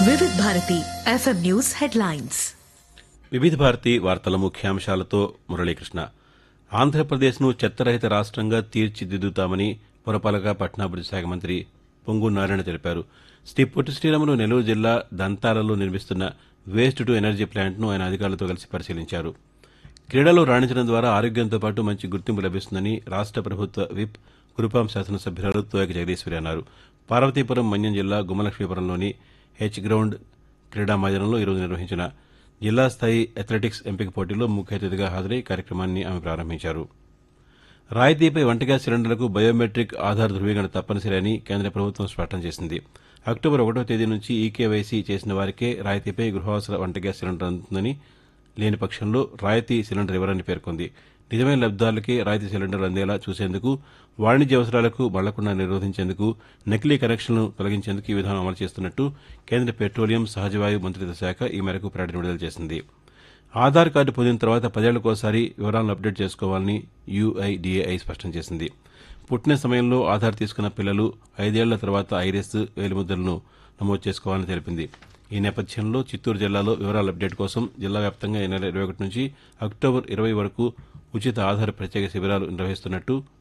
వివిధ Bharati FM news headlines వివిధ భారతి వార్తల ముఖ్యాంశాలతో మురళీకృష్ణ ఆంధ్రప్రదేశ్ను చెత్తరహిత రాష్ట్రంగా తీర్చిదిద్దుతామని పురపాలక పట్టణాభివృద్ధి శాఖ మంత్రి పొంగు నారాయణ తెలిపారు శ్రీ పొట్టి శ్రీరాములు నెల్లూరు జిల్లా దంతాలలో నిర్మిస్తున్న వేస్ట్ టు ఎనర్జీ ప్లాంట్ను ఆయన అధికారులతో కలిసి పరిశీలించారు క్రీడలో రాణించడం ద్వారా ఆరోగ్యంతో పాటు మంచి గుర్తింపు లభిస్తుందని రాష్ట్ర ప్రభుత్వ విప్ కురుపాం శాసనసభ్యురాలు తోయక జగదీశ్వరి అన్నారు పార్వతీపురం మన్యం జిల్లా గుమ్మలక్ష్మీపురంలోని హెచ్ గ్రౌండ్ క్రీడా మైదానంలో ఈరోజు నిర్వహించిన జిల్లా స్థాయి అథ్లెటిక్స్ ఎంపిక పోటీలో ముఖ్య అతిథిగా హాజరై కార్యక్రమాన్ని ఆమె ప్రారంభించారు రాయితీపై వంట గ్యాస్ సిలిండర్లకు బయోమెట్రిక్ ఆధార్ ధృవీకరణ తప్పనిసరి అని కేంద్ర ప్రభుత్వం స్పష్టం చేసింది అక్టోబర్ ఒకటో తేదీ నుంచి ఈకేవైసీ చేసిన వారికే రాయితీపై గృహవసర వంట గ్యాస్ సిలిండర్ అందుతుందని లేని పక్షంలో రాయితీ సిలిండర్ ఇవ్వరని పేర్కొంది నిజమైన లబ్దారులకే రాయితీ సిలిండర్ అందేలా చూసేందుకు వాణిజ్య అవసరాలకు మళ్లకుండా నిరోధించేందుకు నకిలీ కనెక్షన్లను తొలగించేందుకు ఈ విధానం అమలు చేస్తున్నట్టు కేంద్ర పెట్రోలియం సహజవాయు మంత్రిత్వ శాఖ ఈ మేరకు ప్రకటన విడుదల చేసింది ఆధార్ కార్డు పొందిన తర్వాత పదేళ్లకోసారి వివరాలను అప్డేట్ చేసుకోవాలని యూఐడిఏఐ స్పష్టం చేసింది పుట్టిన సమయంలో ఆధార్ తీసుకున్న పిల్లలు ఐదేళ్ల తర్వాత ఐరిస్ వేలిముద్రలను నమోదు చేసుకోవాలని తెలిపింది ఈ నేపథ్యంలో చిత్తూరు జిల్లాలో వివరాల అప్డేట్ కోసం జిల్లా వ్యాప్తంగా ఈ నెల ఇరవై ఒకటి నుంచి అక్టోబర్ ఇరవై వరకు ఉచిత ఆధార్ ప్రత్యేక శిబిరాలు నిర్వహిస్తున్నట్టు